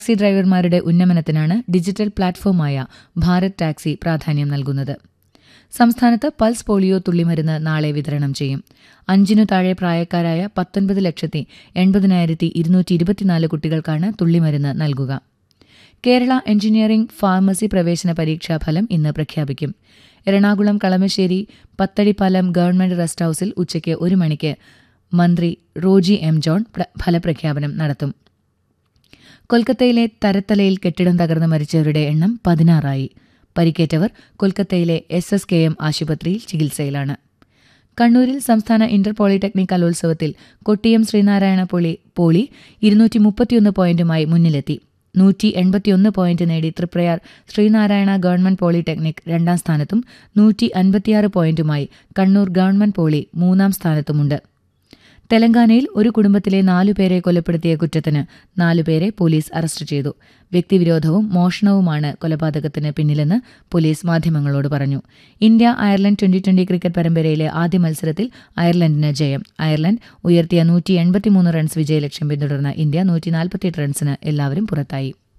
taxi ഡ്രൈവർമാരുടെ ഉന്നമനത്തിനാണ് digital പ്ലാറ്റ്ഫോമായ ഭാരത് ടാക്സി പ്രാധാന്യം നൽകുന്നത് സംസ്ഥാനത്ത് പൾസ് പോളിയോ തുള്ളിമരുന്ന് നാളെ വിതരണം ചെയ്യും അഞ്ചിനു താഴെ പ്രായക്കാരായ പത്തൊൻപത് ലക്ഷത്തി എൺപതിനായിരത്തി ഇരുന്നൂറ്റി ഇരുപത്തിനാല് കുട്ടികൾക്കാണ് തുള്ളിമരുന്ന് നൽകുക കേരള എഞ്ചിനീയറിംഗ് ഫാർമസി പ്രവേശന പരീക്ഷാ ഫലം ഇന്ന് പ്രഖ്യാപിക്കും എറണാകുളം കളമശ്ശേരി പത്തടിപ്പാലം ഗവൺമെന്റ് റെസ്റ്റ് ഹൌസിൽ ഉച്ചയ്ക്ക് ഒരു മണിക്ക് മന്ത്രി റോജി എം ജോൺ പ്ര- ഫലപ്രഖ്യാപനം നടത്തും കൊൽക്കത്തയിലെ തരത്തലയിൽ കെട്ടിടം തകർന്ന് മരിച്ചവരുടെ എണ്ണം പതിനാറായി പരിക്കേറ്റവർ കൊൽക്കത്തയിലെ എസ് എസ് കെ എം ആശുപത്രിയിൽ ചികിത്സയിലാണ് കണ്ണൂരിൽ സംസ്ഥാന ഇന്റർ പോളിടെക്നിക് കലോത്സവത്തിൽ കൊട്ടിയം ശ്രീനാരായണ പോളി പോളി ഇരുന്നൂറ്റി മുപ്പത്തിയൊന്ന് പോയിന്റുമായി മുന്നിലെത്തി നൂറ്റി എൺപത്തിയൊന്ന് പോയിന്റ് നേടി തൃപ്രയാർ ശ്രീനാരായണ ഗവൺമെന്റ് പോളിടെക്നിക് രണ്ടാം സ്ഥാനത്തും നൂറ്റി അൻപത്തിയാറ് പോയിന്റുമായി കണ്ണൂർ ഗവൺമെന്റ് പോളി മൂന്നാം സ്ഥാനത്തുമുണ്ട് തെലങ്കാനയിൽ ഒരു കുടുംബത്തിലെ നാലുപേരെ കൊലപ്പെടുത്തിയ കുറ്റത്തിന് നാലുപേരെ പോലീസ് അറസ്റ്റ് ചെയ്തു വ്യക്തിവിരോധവും മോഷണവുമാണ് കൊലപാതകത്തിന് പിന്നിലെന്ന് പോലീസ് മാധ്യമങ്ങളോട് പറഞ്ഞു India Ireland twenty twenty cricket പരമ്പരയിലെ ആദ്യ മത്സരത്തിൽ അയർലൻഡിന് ജയം അയർലൻഡ് ഉയർത്തിയ നൂറ്റി എൺപത്തിമൂന്ന് റൺസ് വിജയലക്ഷ്യം പിന്തുടർന്ന ഇന്ത്യ നൂറ്റി നാൽപ്പത്തിയെട്ട് റൺസിന് എല്ലാവരും പുറത്തായി